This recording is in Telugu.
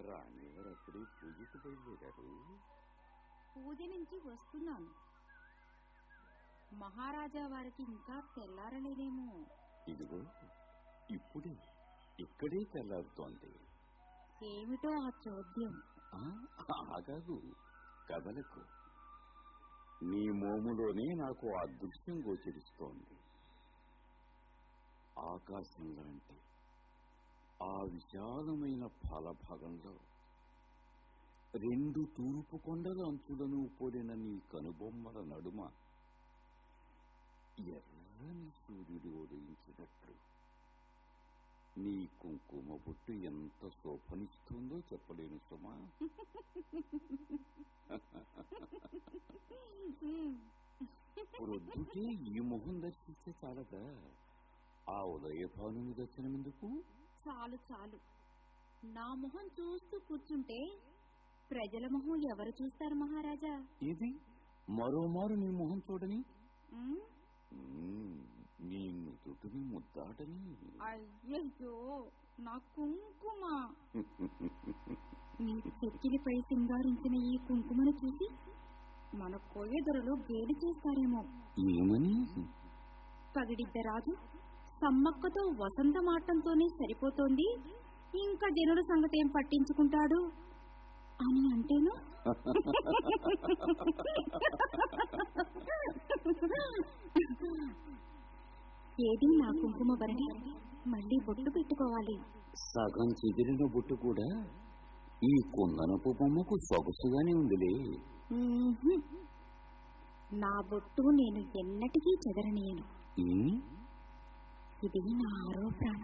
రాణిగారు అప్పుడే పూజకు బయలుదేరారు పూజ నుంచి వస్తున్నాను మహారాజా వారికి ఇంకా తెల్లారలేదేమో ఇదిగో ఇప్పుడే ఇక్కడే తెల్లారుతోంది ఏమిటో ఆ చోద్యం ఆ, ఆగాగు కదలకు నీ మోములోనే నాకు ఆ దృశ్యం గోచరిస్తోంది ఆకాశం లాంటి ఆ విశాలమైన ఫలభాగంలో రెండు తూర్పు కొండల అంచులను పోలిన నీ కనుబొమ్మల నడుమ ఎర్రని సూర్యుడు ఉదయించినట్లు నీ కుంకుమ బొట్టు ఎంత శోభనిస్తుందో చెప్పలేను సుమా ప్రొద్దుటే ఈ మొహం దర్శిస్తే చాలదా ఆ ఉదయభానుని దర్శనం ఎందుకు చాలు చాలు నా మొహం చూస్తూ కూర్చుంటే ప్రజల మొహం ఎవరు చూస్తారు మహారాజా ఇది మరోమారు నీ మొహం చూడని ఉమ్, మ్మ్, నీ నుదుటిని ముద్దాటని అయ్యయ్యో నా కుంకుమ నీ చెక్కిలిపై సింగారించిన ఈ కుంకుమను చూసి మన కొయ్యదొరలో గేలి చేస్తారేమో ఏమని పగిడిద్ద రాజు సమ్మక్కతో వసంతమాటంతోనే సరిపోతోంది ఇంకా జనుల సంగతి ఏం పట్టించుకుంటాడు అని అంటేను ఏది నా కుంకుమ భరణి మళ్ళీ బొట్టు పెట్టుకోవాలి సగం చెదిరిన బొట్టు కూడా ఈ కుందనపు బొమ్మకు సొగసుగానే ఉందిలే మ్మ్హ్మ్. నా బొట్టు నేను ఎన్నటికీ చెదరనీయను ఉమ్, ఇది నా ఆరో ప్రాణం